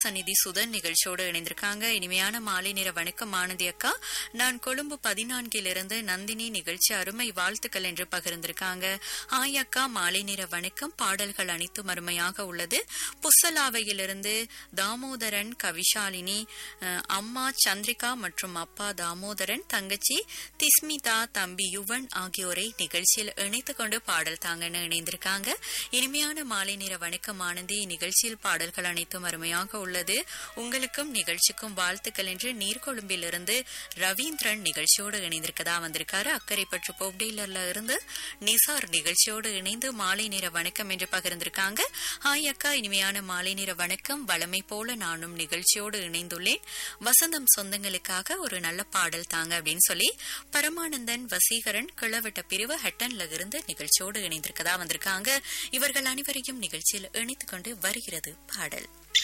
சந்நிதி சுதன் நிகழ்ச்சியோடு இணைந்திருக்காங்க இனிமையான மாலை நேர வணக்கம் ஆனந்தி அக்கா நான் கொழும்பு பதினான்கிலிருந்து நந்தினி நிகழ்ச்சி அருமை வாழ்த்துக்கள் என்று பகிர்ந்திருக்காங்க ஹாய் அக்கா மாலை நேர வணக்கம் பாடல்கள் அனைத்தும் அருமையாக உள்ளது புஸ்ஸலாவையிலிருந்து தாமோதரன் கவிஷாலினி அஹ், அம்மா சந்திரிகா மற்றும் அப்பா தாமோதரன் தங்கச்சி திஸ்மிதா தம்பி யுவன் ஆகியோரை நிகழ்ச்சியில் இணைத்துக் கொண்டு பாடல் தாங்கன்னு இணைந்திருக்காங்க இனிமையான மாலை நேர வணக்கம் ஆனந்தி நிகழ்ச்சியில் பாடல்கள் அனைத்தும் அருமையாக உள்ளது உங்களுக்கும் நிகழ்ச்சிக்கும் வாழ்த்துக்கள் என்று நீர்கொழும்பிலிருந்து ரவீந்திரன் நிகழ்ச்சியோடு இணைந்திருக்கதா வந்திருக்காரு அக்கறை பற்று போப்டெய்லர்ல இருந்து நிசார் நிகழ்ச்சியோடு இணைந்து மாலை நேர வணக்கம் என்று பகிர்ந்திருக்காங்க ஹாய் அக்கா இனிமையான மாலை நேர வணக்கம் வளமை போல நானும் நிகழ்ச்சியோடு இணைந்துள்ளேன் வசந்தம் சொந்தங்களுக்காக ஒரு நல்ல பாடல் தாங்க அப்படின்னு சொல்லி பரமானந்தன் வசீகரன் கிளவட்ட பிரிவு ஹட்டன்ல இருந்து நிகழ்ச்சியோடு இணைந்திருக்கதா வந்திருக்காங்க இவர்கள் அனைவரையும் நிகழ்ச்சியில் இணைத்துக் கொண்டு வருகிறது பாடல்